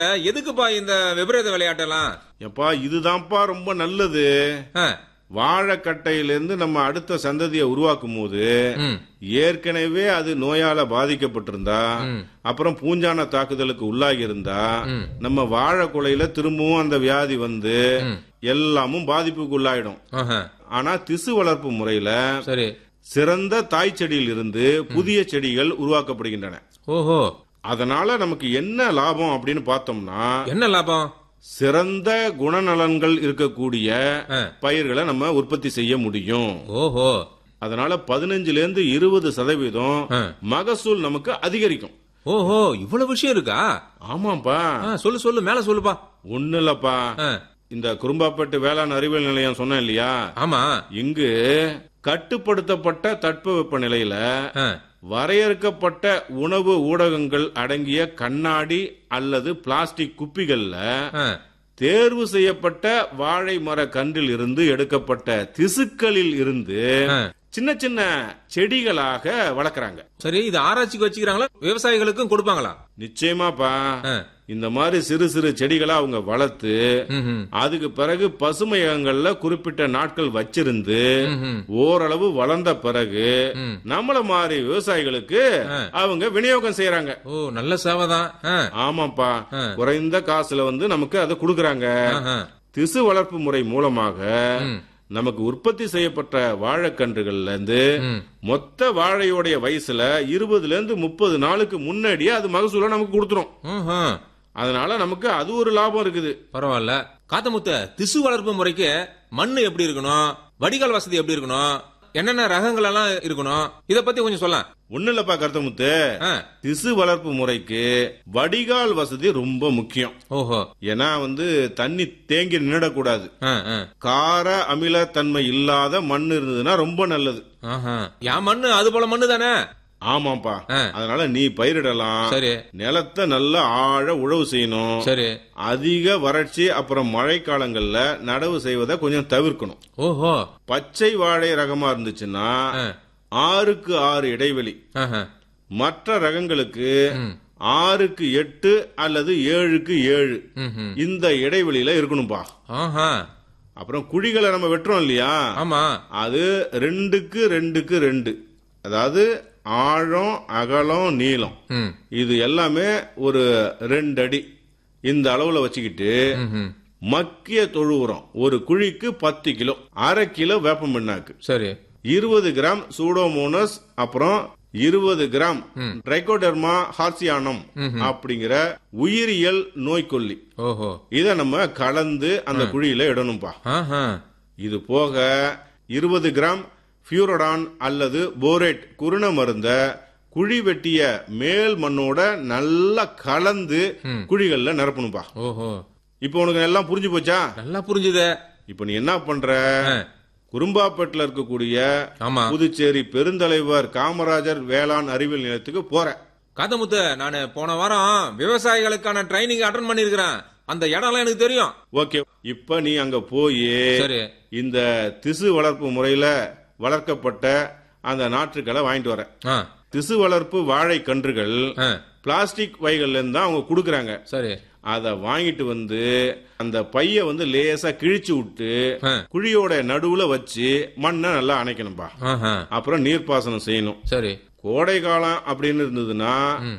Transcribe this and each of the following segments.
எதுக்குப்பா இந்த விபரீத விளையாட்டெல்லாம் எப்பா இதுதான்ப்பா ரொம்ப நல்லது ஆ, வாழைக்கட்டையிலிருந்து நம்ம அடுத்த சந்ததியை உருவாக்கும் போது ம், ஏற்கனவே அது நோயால பாதிக்கப்பட்டிருந்தா அப்புறம் பூஞ்சான தாக்குதலுக்கு உள்ளாகி இருந்தா நம்ம வாழை குலையில திரும்பவும் அந்த வியாதி வந்து எல்லாமும் பாதிப்புக்கு உள்ளாயிடும் ஆஹா, ஆனா திசு வளர்ப்பு முறையில சரி சிறந்த தாய் செடியில் இருந்து புதிய செடிகள் உருவாக்கப்படுகின்றன ஓஹோ அதனால நமக்கு என்ன லாபம் அப்படின்னு பார்த்தோம்னா என்ன லாபம் சிறந்த குணநலன்கள் இருக்கக்கூடிய ஆ. பயிர்களை நம்ம உற்பத்தி செய்ய முடியும் ஓஹோ அதனால பதினஞ்சுல இருந்து இருபது சதவீதம் ஆ. மகசூல் நமக்கு அதிகரிக்கும் ஓஹோ இவ்வளவு விஷயம் இருக்கா ஆமாப்பா ஆ, சொல்லு சொல்லு மேல சொல்லுப்பா ஒண்ணு இல்லப்பா ஆ, இந்த குறும்பாப்பட்டு வேளாண் அறிவியல் நிலையம் சொன்னேன் இல்லையா ஆமா இங்கு கட்டுப்படுத்தப்பட்ட தட்பவெப்ப நிலையில ஆ, வரையறுக்கப்பட்ட உணவு ஊடகங்கள் அடங்கிய கண்ணாடி அல்லது பிளாஸ்டிக் குப்பிகள்ல ஆ, தேர்வு செய்யப்பட்ட வாழை மர கன்றில் இருந்து எடுக்கப்பட்ட திசுக்களில் இருந்து ஆ. சின்ன சின்ன செடிகளாக வளர்க்கறாங்க சரி இது ஆராய்ச்சிக்கு வச்சுக்கிறாங்களா விவசாயிகளுக்கும் கொடுப்பாங்களா நிச்சயமாப்பா ஆ, இந்த மாதிரி சிறு சிறு செடிகளா அவங்க வளர்த்து ம்ஹும், அதுக்கு பிறகு பசுமையகங்கள்ல குறிப்பிட்ட நாட்கள் வச்சிருந்து ம்ஹும். ஓரளவு வளர்ந்த பிறகு ம். நம்மள மாதிரி விவசாயிகளுக்கு அவங்க விநியோகம் செய்யறாங்க ஓ நல்ல சேவைதான் ஆ, ஆமாப்பா ஆ. குறைந்த காசுல வந்து நமக்கு அதை கொடுக்கறாங்க ஆஹா, திசு வளர்ப்பு முறை மூலமாக ம். நமக்கு உற்பத்தி செய்யப்பட்ட வாழைக்கன்றுகள்ல இருந்து ம். மொத்த வாழையோடைய வயசுல இருபதுல இருந்து முப்பது நாளுக்கு முன்னாடியே அது மகசூல நமக்கு கொடுத்துரும் ம்ஹும். அதனால நமக்கு அது ஒரு லாபம் இருக்குது பரவாயில்ல காத்தமுத்த திசு வளர்ப்பு முறைக்கு மண்ணு எப்படி இருக்கணும் வடிகால் வசதி எப்படி இருக்கணும் என்னென்ன ரகங்கள் எல்லாம் இருக்கணும் இத பத்தி கொஞ்சம் சொல்ல ஒண்ணு இல்லப்பா கருத்தமுத்து திசு வளர்ப்பு முறைக்கு வடிகால் வசதி ரொம்ப முக்கியம் ஓஹோ ஏன்னா வந்து தண்ணி தேங்கி நின்னுடக்கூடாது ஆ, ஆ. கார அமிலத்தன்மை இல்லாத மண் இருந்ததுன்னா ரொம்ப நல்லது ஆஹா. என் மண்ணு அது போல மண்ணு தானே ஆமாப்பா ஆ. அதனால நீ பயிரிடலாம் சரி நிலத்தை நல்லா ஆழ உழவு செய்யணும் சரி அதிக வறட்சி அப்புறம் மழைக்காலங்கள்ல நடவு செய்வதை கொஞ்சம் தவிர்க்கணும் ஓஹோ பச்சை வாழை ரகமா இருந்துச்சுன்னா ஆ. ஆறுக்கு ஆறு இடைவெளி ஆஹா. மற்ற ரகங்களுக்கு ம். ஆறுக்கு எட்டு அல்லது ஏழுக்கு ஏழு ம்ஹும். இந்த இடைவெளியில இருக்கணும்பா ஆஹா. அப்புறம் குழிகளை நம்ம வெட்டுறோம் இல்லையா ஆமா அது ரெண்டுக்கு ரெண்டுக்கு ரெண்டு அதாவது ஆழம் அகலம் நீளம் ம். இது எல்லாமே ஒரு ரெண்டு அடி இந்த அளவுல வச்சுக்கிட்டு ம்ஹும். மக்கிய தொழு உரம் ஒரு குழிக்கு பத்து கிலோ அரை கிலோ வேப்ப மண்ணாக்கு சரி இருபது கிராம் சூடோமோனஸ் அப்புறம் இருபது கிராம் ட்ரைகோடெர்மா ஹார்சியானம் அப்படிங்கிற உயிரியல் நோய்க்கொல்லி ஓஹோ இத நம்ம கலந்து அந்த குழியில இடணும்பா ஆஹா. இது போக இருபது கிராம் பியூரோடான் அல்லது போரேட் குருண மருந்த குழி வெட்டிய மேல் மண்ணோட நல்லா கலந்து குழிகள்ல நிரப்பணும்பா ஓஹோ இப்போ உனக்கு எல்லாம் புரிஞ்சு போச்சா நல்லா புரிஞ்சுது இப்போ நீ என்ன பண்ற ஆ. குறும்பாப்பேட்டில் இருக்கக்கூடிய ஆமா புதுச்சேரி பெருந்தலைவர் காமராஜர் வேளாண் அறிவியல் நிலையத்துக்கு போற காத்தமுத்து நானு போன வாரம் விவசாயிகளுக்கான ட்ரைனிங் அட்டன் பண்ணிருக்கிறேன் அந்த இடம்லாம் எனக்கு தெரியும் ஓகே இப்ப நீ அங்க போய் சரி இந்த திசு வளர்ப்பு முறையில வளர்க்கப்பட்ட அந்த நாற்றுக்களை வாங்கிட்டு வர ஆ, திசு வளர்ப்பு வாழை கன்றுகள் ஆ, பிளாஸ்டிக் வைகள்ல இருந்து தான் அவங்க கொடுக்கறாங்க சரி அத வாங்கிட்டு வந்து அந்த பைய வந்து லேசா கிழிச்சு விட்டு ஆ. குழியோட நடுவுல வச்சு மண்ணை நல்லா அணைக்கணும்பா ஆஹா. அப்புறம் நீர்ப்பாசனம் செய்யணும் சரி கோடை காலம் அப்படின்னு இருந்ததுன்னா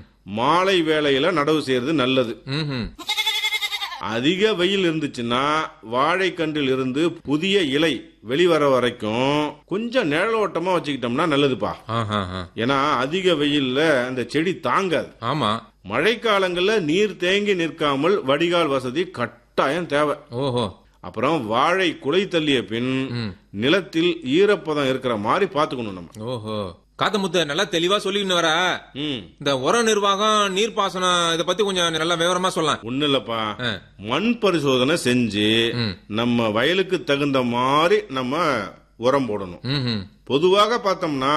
மாலை வேளையில நடவு செய்யறது நல்லது ம்ஹும். அதிக வெயில் இருந்துச்சுன்னா வாழைக்கன்றில் இருந்து புதிய இலை வெளிவர வரைக்கும் கொஞ்சம் நிழலோட்டமா வச்சுக்கிட்டோம்னா நல்லதுப்பா ஆஹா, ஆஹா. ஏன்னா அதிக வெயில்ல அந்த செடி தாங்காது ஆமா மழைக்காலங்கள்ல நீர் தேங்கி நிற்காமல் வடிகால் வசதி கட்டாயம் தேவை ஓஹோ அப்புறம் வாழை குலை தள்ளிய பின் நிலத்தில் ஈரப்பதம் இருக்கிற மாதிரி பாத்துக்கணும் நம்ம ஓஹோ காத்தமுத்து நல்லா தெளிவா சொல்லிக்கின்னு வர ம் இந்த உர நிர்வாகம் நீர்ப்பாசனம் இத பத்தி கொஞ்சம் நல்லா விவரமா சொல்லலாம் ஒண்ணு இல்லப்பா ஆ. மண் பரிசோதனை செஞ்சு ம். நம்ம வயலுக்கு தகுந்த மாதிரி நம்ம உரம் போடணும் ம்ஹும். பொதுவாக பார்த்தோம்னா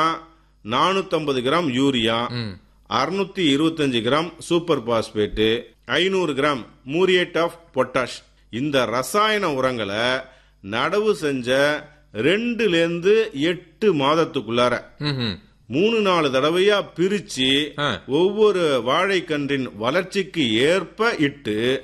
450 கிராம் யூரியா ம். அறுநூத்தி இருபத்தஞ்சு கிராம் சூப்பர் பாஸ்பேட்டு ஐநூறு கிராம் மூரியேட் ஆஃப் பொட்டாஷ் இந்த ரசாயன உரங்களை நடவு செஞ்ச ரெண்டுல இருந்து எட்டு மாதத்துக்குள்ளார ம்ஹும். மூணு நாலு தடவையா பிரிச்சு ஆ. ஒவ்வொரு வாழைக்கன்றின் வளர்ச்சிக்கு ஏற்ப இட்டு